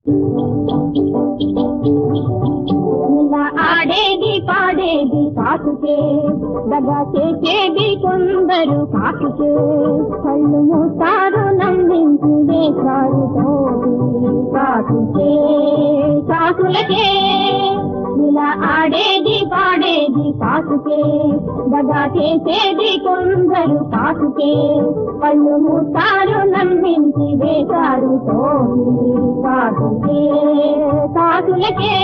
ఇలా ఆడేది పాడేది కాకుకే దగా చేసేది కొందరు కాకుకే కళ్ళు మూస్తారు నమ్మించి వేశారు తోడి కాకుకే కాకులకే ఇలా ఆడేది పాడేది కాకుకే దగా చేసేది కొందరు కాకుకే కళ్ళు మూస్తారు నమ్మించి వేశారు తోడి కాకుకే కాకులకే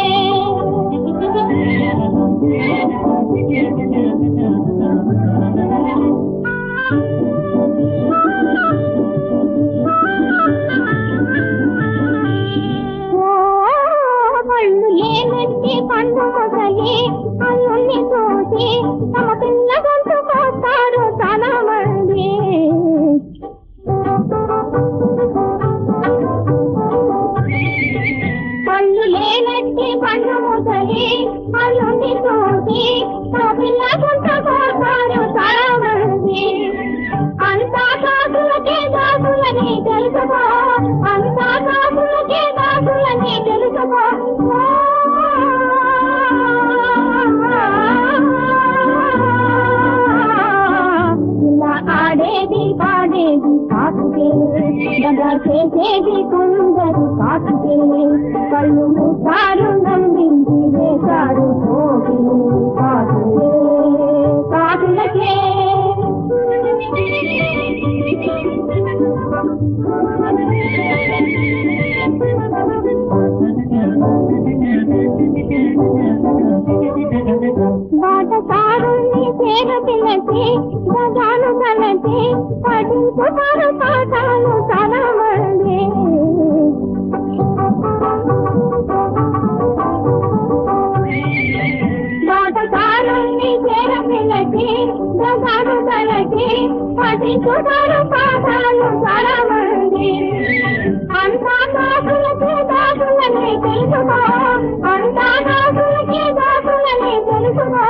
ఓ పళ్ళు లేనట్టి పండు మొదలి అల్లుల్ని చూసి తమ పిల్ల గొంతు కోస్తారు చాలా మంది పళ్ళు లేనట్టి పండు మొదలి అల్లుల్ని చూసి తమ పిల్ల గొంతు కోస్తారు చాలా మంది అంతా కాకులకే దాసులని తెలుసుకో అంతా కాకులకే దాసులని తెలుసుకో ఇలా ఆడేది పాడేది కాకుకే దగా చేసేది కొందరు కాకుకే కళ్ళు మూసారు నమ్మించి వేశారు కోకిలు కాకుకే కాకులకే బాటసారుల్ని చేరు పిల్లచి గజాలు కలచి పఠించుతారు పాఠాలు చాలా మంది బాటసారుల్ని చేరు పిల్లచి గజాలు కలచి పఠించుతారు పాఠాలు చాలా మంది అంతా దాసులకే దాసులని తెలుసుకో అంతా దాసులకే దాసులని తెలుసుకో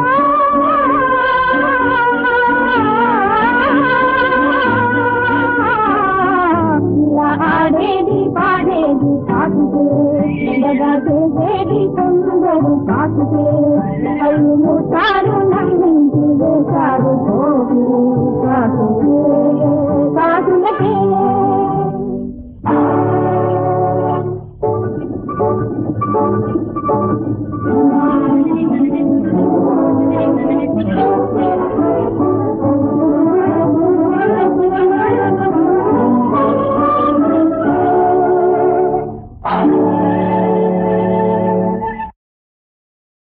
ఇలా ఆడేది పాడేది కాకుకే దగా చేసేది కొందరు కాకుకే కళ్ళు మూసారు నమ్మించి వేశారు కోటి కాకుకే కాకులకే Thank you.